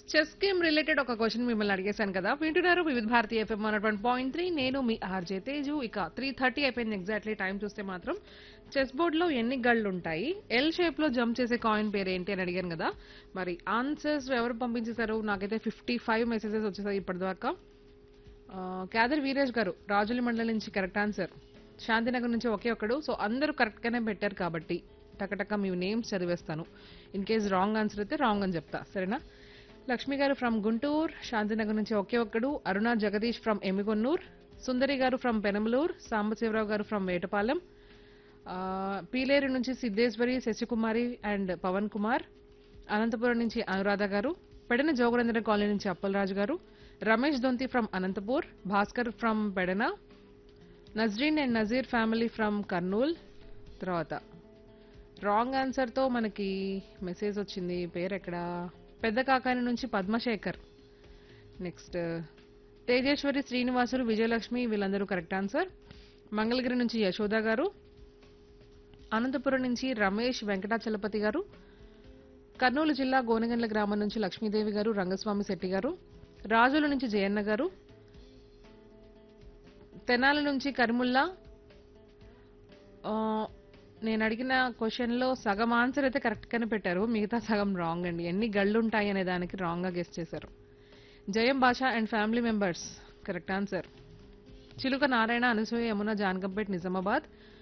chess game related ఒక question మిమ్మల్ని అడిగేశాను కదా వింటున్నారు Vividh Bharati FM one point three నేను మీ ఆర్జే తేజు ఇక త్రీ థర్టీ అయిపోయింది ఎగ్జాక్ట్లీ టైం చూస్తే మాత్రం చెస్ బోర్డ్ లో ఎన్ని గళ్ళు ఉంటాయి ఎల్ షేప్ లో జంప్ చేసే కాయిన్ పేరు ఏంటి అని అడిగాను కదా మరి ఆన్సర్స్ ఎవరు పంపించేశారు నాకైతే ఫిఫ్టీ ఫైవ్ మెసేజెస్ వచ్చేసాయి ఇప్పటిదాకా ఆ, క్యాదర్ వీరేష్ గారు రాజుల మండలం నుంచి కరెక్ట్ ఆన్సర్ శాంతినగర్ నుంచి ఒకే ఒకడు సో అందరూ కరెక్ట్ గానే పెట్టారు కాబట్టి టకటక మీ నేమ్స్ చదివేస్తాను ఇన్ కేస్ రాంగ్ ఆన్సర్ అయితే రాంగ్ అని చెప్తా సరేనా లక్ష్మి గారు ఫ్రమ్ గుంటూరు శాంతినగర్ నుంచి ఒకే ఒక్కడు అరుణ జగదీష్ ఫ్రమ్ ఎమిగొన్నూర్ సుందరి గారు ఫ్రమ్ పెనమలూరు సాంబశివరావు గారు ఫ్రమ్ వేటపాలెం ఆ, పీలేరు నుంచి సిద్ధేశ్వరి శశికుమారి అండ్ పవన్ కుమార్ అనంతపురం నుంచి అనురాధ గారు పెడన జోగురేంద్ర కాలనీ నుంచి Appalaraju garu Ramesh Donthi from Anantapur Bhaskar from Pedana Nazreen and Nazeer family from Kurnool తర్వాత రాంగ్ ఆన్సర్తో మనకి మెసేజ్ వచ్చింది పేరు ఎక్కడ పెద్ద కాకాని నుంచి పద్మశేఖర్ నెక్స్ట్ తేజేశ్వరి శ్రీనివాసులు విజయలక్ష్మి వీళ్ళందరూ కరెక్ట్ ఆన్సర్ మంగళగిరి నుంచి యశోద గారు అనంతపురం నుంచి రమేష్ వెంకటాచలపతి గారు కర్నూలు జిల్లా గోనగండ్ల గ్రామం నుంచి లక్ష్మీదేవి గారు రంగస్వామి శెట్టి గారు రాజుల నుంచి జయన్న గారు తెనాల నుంచి కరిముల్లా ఆ, నేను అడిగిన క్వశ్చన్లో సగం ఆన్సర్ అయితే కరెక్ట్గానే పెట్టారు మిగతా సగం రాంగ్ అండి ఎన్ని గళ్ళు ఉంటాయి అనే దానికి రాంగ్గా గెస్ట్ చేశారు Jayam Basha and family members correct answer Chiluka Narayana Anasuya Yamuna Jankampet Nizamabad